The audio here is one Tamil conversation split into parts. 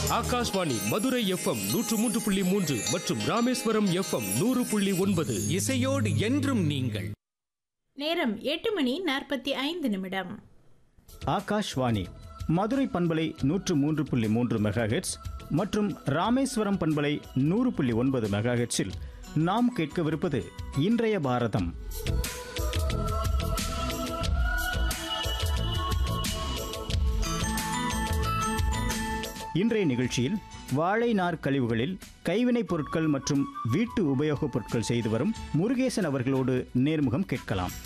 ஆகாஷ்வாணி மதுரை எஃப்எம் நூற்று மூன்று புள்ளி மூன்று மற்றும் ராமேஸ்வரம் எஃப்எம் நூறு புள்ளி ஒன்பது இசையோடு என்றும் நீங்கள் நேரம் எட்டு மணி நாற்பத்தி ஐந்து நிமிடம் ஆகாஷ்வாணி மதுரை பண்பலை நூற்று மூன்று புள்ளி மூன்று மெகாஹெட்ஸ் மற்றும் ராமேஸ்வரம் பண்பலை நூறு புள்ளி ஒன்பது மெகாஹெட்ஸில் நாம் கேட்கவிருப்பது இன்றைய பாரதம் இன்றைய நிகழ்ச்சியில் வாழை நார் கழிவுகளில் கைவினைப் பொருட்கள் மற்றும் வீட்டு உபயோகப் பொருட்கள் செய்து வரும் முருகேசன் அவர்களோடு நேர்முகம் கேட்கலாம்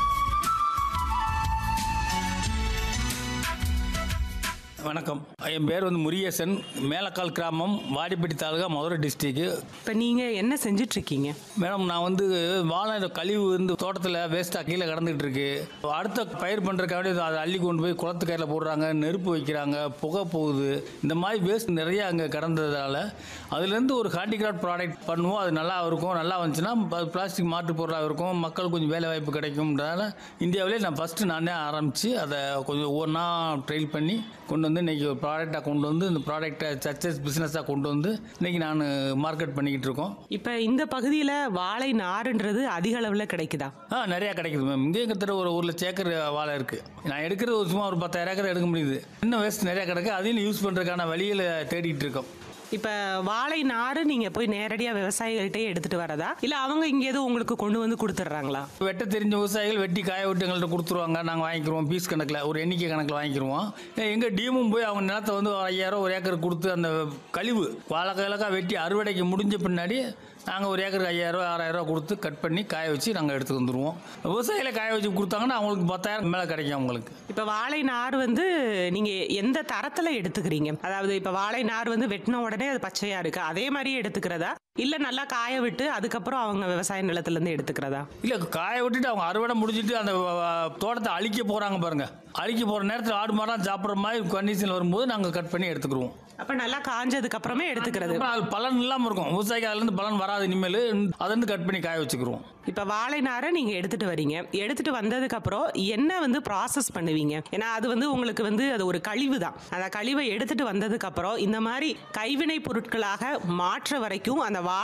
வணக்கம் என் பேர் வந்து முருகேசன் மேலக்கால் கிராமம் வாடிப்பட்டி தாலுகா மதுரை டிஸ்ட்ரிக்கு இப்போ நீங்கள் என்ன செஞ்சுட்டு இருக்கீங்க மேடம் நான் வந்து வாழை கழிவு வந்து தோட்டத்தில் வேஸ்ட்டாக கீழே கடந்துகிட்டு இருக்கு அடுத்த பயிர் பண்ணுறதுக்காண்டி அதை அள்ளி கொண்டு போய் குளத்துக்கரையில் போடுறாங்க நெருப்பு வைக்கிறாங்க புகை போகுது இந்த மாதிரி வேஸ்ட் நிறைய அங்கே கடந்ததால் அதுலேருந்து ஒரு ஹேண்டிகிராஃப்ட் ப்ராடக்ட் பண்ணுவோம் அது நல்லா இருக்கும் நல்லா வந்துச்சுன்னா பிளாஸ்டிக் மாற்று பொருளாக இருக்கும் மக்களுக்கு கொஞ்சம் வேலை வாய்ப்பு கிடைக்கும்ன்றதால இந்தியாவிலே நான் ஃபஸ்ட்டு நானே ஆரம்பித்து அதை கொஞ்சம் ஒவ்வொன்றா ட்ரைல் பண்ணி கொண்டு வந்து இன்றைக்கி ஒரு ப்ராடக்டாக கொண்டு வந்து இந்த ப்ராடக்டை சக்ஸஸ் பிஸ்னஸாக கொண்டு வந்து இன்றைக்கி நான் மார்க்கெட் பண்ணிக்கிட்டு இருக்கோம் இப்போ இந்த பகுதியில் வாழை நாருன்றது அதிக அளவில் கிடைக்குதா ஆ நிறையா கிடைக்குது மேம் இங்கே கிட்டத்தட்ட ஒரு ஒரு லட்சம் ஏக்கர் வாழை இருக்குது நான் எடுக்கிறது ஒரு சும்மா ஒரு பத்தாயிரம் ஏக்கர் எடுக்க முடியுது இன்னும் வேஸ்ட் நிறையா கிடக்கு அதையும் யூஸ் பண்ணுறதுக்கான வழியில் தேடிட்டு இருக்கோம் இப்போ வாழை நாறு நீங்கள் போய் நேரடியாக விவசாயிகள்கிட்டே எடுத்துகிட்டு வரதா இல்லை அவங்க இங்கே எதுவும் உங்களுக்கு கொண்டு வந்து கொடுத்துட்றாங்களா வெட்ட தெரிஞ்ச விவசாயிகள் வெட்டி காய விட்டு எங்கள்கிட்ட கொடுத்துருவாங்க நாங்கள் வாங்கிக்கிறோம் பீஸ் கணக்கில் ஒரு எண்ணிக்கை கணக்கில் வாங்கிக்கிருவோம் எங்கள் டீமும் போய் அவங்க நிலத்தை வந்து ஒரு ஐயாயிரம் ஒரு ஏக்கர் கொடுத்து அந்த கழிவு வாழை கிழக்கா வெட்டி அறுவடைக்கு முடிஞ்ச பின்னாடி நாங்கள் ஒரு ஏக்கருக்கு ஐயாயிரம் ஆறாயிரம் கொடுத்து கட் பண்ணி காய வச்சு நாங்கள் எடுத்துட்டு வந்துடுவோம் விவசாயிகளை காய வச்சு கொடுத்தாங்கன்னா அவங்களுக்கு பத்தாயிரம் மேலே கிடைக்கும் அவங்களுக்கு இப்போ வாழை நார் வந்து நீங்கள் எந்த தரத்தில் எடுத்துக்கிறீங்க அதாவது இப்போ வாழை நார் வந்து வெட்டின உடனே அது பச்சையாக இருக்குது அதே மாதிரியே எடுத்துக்கிறதா இல்லை நல்லா காய விட்டு அதுக்கப்புறம் அவங்க விவசாய நிலத்துலேருந்து எடுத்துக்கிறதா இல்லை காய விட்டுட்டு அவங்க அறுவடை முடிஞ்சிட்டு அந்த அஹ், தோட்டத்தை அழிக்க போகிறாங்க பாருங்க அழிக்க போகிற நேரத்தில் ஆடு மாடெல்லாம் சாப்பிட்ற மாதிரி கண்டிஷன் வரும்போது நாங்கள் கட் பண்ணி எடுத்துக்கிருவோம் அப்போ நல்லா காஞ்சதுக்கு அப்புறமே எடுத்துக்கிறது அப்புறம் அது பலன் இல்லாமல் இருக்கும் விவசாயிக்கு அதுலேருந்து பலன் வராது இனிமேல் அதுலேருந்து கட் பண்ணி காய வச்சுக்கிருவோம் இப்போ வாழை நாரை நீங்கள் எடுத்துட்டு வரீங்க எடுத்துட்டு வந்ததுக்கு அப்புறம் என்ன வந்து ப்ராசஸ் பண்ணுவீங்க ஏன்னா அது வந்து உங்களுக்கு வந்து அது ஒரு கழிவு தான் அந்த கழிவை எடுத்துட்டு வந்ததுக்கு அப்புறம் இந்த மாதிரி கைவினை பொருட்களாக மாற்ற வரைக்கும் அந்த